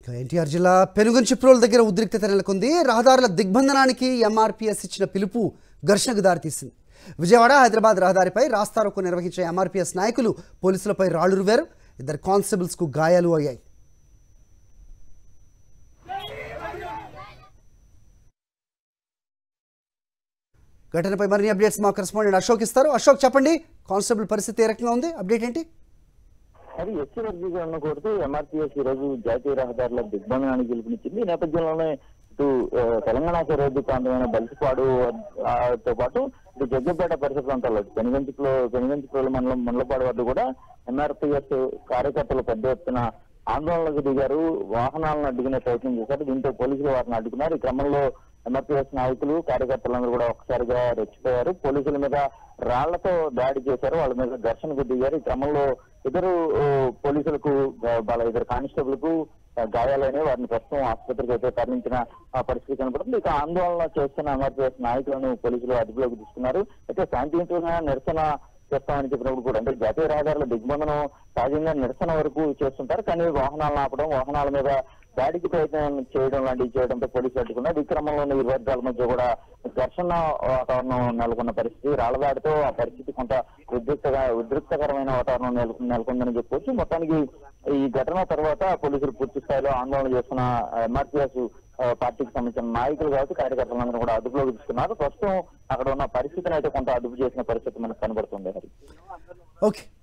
ఇక ఎన్టీఆర్ జిల్లా పెనుగంచిప్రోల్ దగ్గర ఉద్రిక్తత నెలకొంది రహదారుల దిగ్బంధనానికి ఎంఆర్పీఎస్ ఇచ్చిన పిలుపు ఘర్షణకు దారితీసింది విజయవాడ హైదరాబాద్ రహదారిపై రాస్తారోకో నిర్వహించే ఎంఆర్పీఎస్ నాయకులు పోలీసులపై రాళ్లు రువారు ఇద్దరు కానిస్టేబుల్స్కు గాయాలు అయ్యాయి ఘటనపై మరిన్ని అప్డేట్స్ మా కరెస్పాండెంట్ అశోక్ ఇస్తారు అశోక్ చెప్పండి కానిస్టేబుల్ పరిస్థితి ఏ రకంగా ఉంది అప్డేట్ ఏంటి అది ఎస్సీ వర్గీకరణ కోరుతూ ఎంఆర్పీఎస్ ఈ రోజు జాతీయ రహదారుల దిగ్బంధనానికి పిలుపునిచ్చింది ఈ నేపథ్యంలోనే ఇటు ఆ, తెలంగాణ సరిహద్దు ప్రాంతమైన బలిసిపాడు ఆ, తో పాటు ఇటు జగ్గపేట పరిసర ప్రాంతాల్లో పెనుగంచిలో పెనుగంచిప్రోలు మండలం మండలపాడు వద్ద కూడా ఎంఆర్పీఎస్ కార్యకర్తలు పెద్ద ఎత్తున ఆందోళనకు దిగారు వాహనాలను అడ్డుకునే ప్రయత్నం చేశారు దీంతో పోలీసులు వారిని అడ్డుకున్నారు ఈ క్రమంలో ఎంఆర్పీఎస్ నాయకులు కార్యకర్తలందరూ కూడా ఒక్కసారిగా రెచ్చిపోయారు పోలీసుల మీద రాళ్లతో దాడి చేశారు వాళ్ళ మీద ఘర్షణకు దిగారు ఈ క్రమంలో ఇద్దరు ఆ, పోలీసులకు గా- వాళ్ళ ఇద్దరు కానిస్టేబుల్ కు గాయాలైన వారిని ప్రస్తుతం ఆసుపత్రికి అయితే తరలించిన ఆ పరిస్థితి కనపడుతుంది ఇక ఆందోళన చేస్తున్న ఎంఆర్పీఎస్ నాయకులను పోలీసులు అదుపులోకి తీసుకున్నారు అయితే శాంతియుతమైన నిరసన చేస్తామని చెప్పినప్పుడు కూడా అంటే జాతీయ రహదారుల దిగ్బంధనం సహజంగా నిరసన వరకు చేస్తుంటారు కానీ వాహనాలను ఆపడం వాహనాల మీద దాడికి ప్రయత్నం చేయడం లాంటివి చేయడంతో పోలీసులు అడ్డుకున్నారు ఈ క్రమంలోనే ఇరు వర్గాల మధ్య కూడా ఘర్షణ వాతావరణం నెలకొన్న పరిస్థితి రాళ్లదాడితో ఆ పరిస్థితి కొంత ఉద్రిక్తగా ఉద్రిక్తకరమైన వాతావరణం నెల- నెలకొందని చెప్పొచ్చు మొత్తానికి ఈ ఘటన తర్వాత పోలీసులు పూర్తి స్థాయిలో ఆందోళన చేస్తున్న ఎంఆర్పీఎస్ పార్టీకి సంబంధించిన నాయకులు కాబట్టి కార్యకర్తలందరూ కూడా అదుపులోకి తీసుకున్నారు ప్రస్తుతం అక్కడ ఉన్న పరిస్థితిని అయితే కొంత అదుపు చేసిన పరిస్థితి మనకు కనబడుతుంది హరి ఓకే